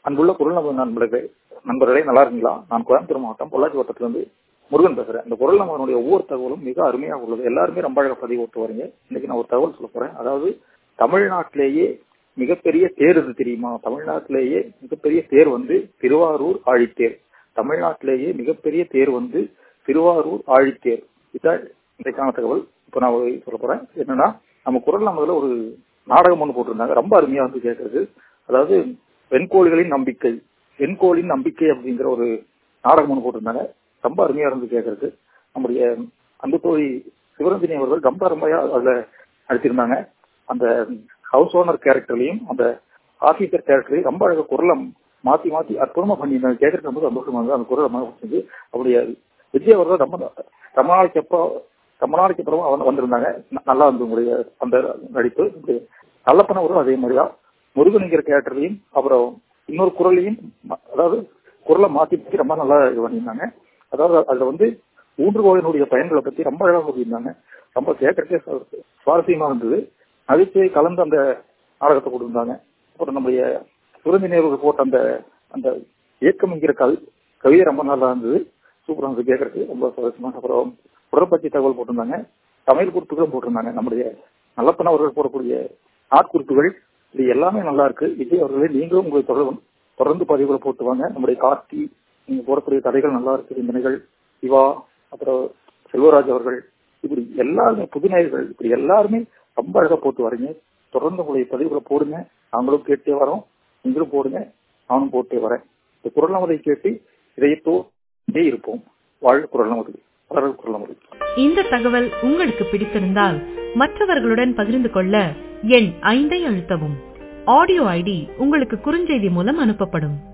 அன்புள்ள குரல் நமது நண்பர்களே நண்பர்களே நல்லா இருக்கீங்களா நான் கோயம்புத்தூர் மாவட்டம் பொள்ளாச்சி வட்டத்திலிருந்து முருகன் பேசுறேன் இந்த குரல் நம்மளுடைய ஒவ்வொரு தகவலும் மிக அருமையாக உள்ளது எல்லாருமே ரொம்ப அழகாக பதிவு விட்டு வரீங்க இன்னைக்கு நான் ஒரு தகவல் சொல்ல போறேன் அதாவது தமிழ்நாட்டிலேயே மிகப்பெரிய தேர் இது தெரியுமா தமிழ்நாட்டிலேயே மிகப்பெரிய தேர் வந்து திருவாரூர் ஆழித்தேர் தமிழ்நாட்டிலேயே மிகப்பெரிய தேர் வந்து திருவாரூர் ஆழித்தேர் இதான் இன்றைக்கான தகவல் இப்போ நான் சொல்ல போறேன் என்னன்னா நம்ம குரல் நம்மதுல ஒரு நாடகம் ஒன்று போட்டிருந்தாங்க ரொம்ப அருமையா வந்து கேட்கறது அதாவது வெண்கோழிகளின் நம்பிக்கை வெண்கோளின் நம்பிக்கை அப்படிங்கிற ஒரு நாடகம் ஒன்று போட்டிருந்தாங்க ரொம்ப அருமையா இருந்து கேட்கறது நம்முடைய அன்பு தோழி சிவரஞ்சனி அவர்கள் ரொம்ப அருமையா அதுல நடிச்சிருந்தாங்க அந்த ஹவுஸ் ஓனர் கேரக்டர்லையும் அந்த ஆபீசர் கேரக்டரையும் ரொம்ப அழகாக குரலை மாத்தி மாத்தி அற்புதமா பண்ணியிருந்தாங்க கேட்கறது ரொம்ப சந்தோஷமா இருந்தது அந்த குரல் ரொம்ப பிடிச்சது அப்படியே விஜய் அவர்கள் ரொம்ப ரொம்ப நாளைக்கு எப்போ ரொம்ப நாளைக்கு அப்புறமா அவங்க வந்திருந்தாங்க நல்லா இருந்தது உங்களுடைய அந்த நடிப்பு நல்லப்பன அவரும் அதே மாதிரியா முருகனுங்கிற கேரக்டரையும் அப்புறம் இன்னொரு குரலையும் அதாவது குரலை மாத்தி பத்தி ரொம்ப நல்லா இது பண்ணியிருந்தாங்க அதாவது அதுல வந்து ஊன்றுகோலினுடைய பயன்களை பத்தி ரொம்ப அழகாக சொல்லியிருந்தாங்க ரொம்ப கேட்கறதுக்கே சுவாரஸ்யமா இருந்தது நகைச்சுவை கலந்து அந்த நாடகத்தை கொடுத்திருந்தாங்க அப்புறம் நம்முடைய சுரஞ்சினியர்கள் போட்ட அந்த அந்த இயக்கம்ங்கிற கவி கவிதை ரொம்ப நல்லா இருந்தது சூப்பராக இருந்தது கேட்கறதுக்கு ரொம்ப சுவாரஸ்யமா அப்புறம் உடற்பயிற்சி தகவல் போட்டிருந்தாங்க சமையல் குறிப்புகளும் போட்டிருந்தாங்க நம்முடைய நல்லப்பன அவர்கள் போடக்கூடிய நாட்குறிப்புகள் இது எல்லாமே நல்லா இருக்கு விஜய் அவர்களே நீங்களும் உங்களுக்கு தொடர்பு தொடர்ந்து பதிவுகளை போட்டுவாங்க நம்முடைய கார்த்தி நீங்க போடக்கூடிய கதைகள் நல்லா இருக்கு சிந்தனைகள் சிவா அப்புறம் செல்வராஜ் அவர்கள் இப்படி எல்லாருமே புதுநேயர்கள் இப்படி எல்லாருமே ரொம்ப அழகா போட்டு வரீங்க தொடர்ந்து உங்களுடைய பதிவுகளை போடுங்க நாங்களும் கேட்டே வரோம் நீங்களும் போடுங்க நானும் போட்டே வரேன் இந்த குரல் நமதை கேட்டு இதையத்தோடே இருப்போம் வாழ் குரல் நமது வளரல் குரல் நமது இந்த தகவல் உங்களுக்கு பிடித்திருந்தால் மற்றவர்களுடன் பகிர்ந்து கொள்ள எண் ஐந்தை அழுத்தவும் ஆடியோ ஐடி உங்களுக்கு குறுஞ்செய்தி மூலம் அனுப்பப்படும்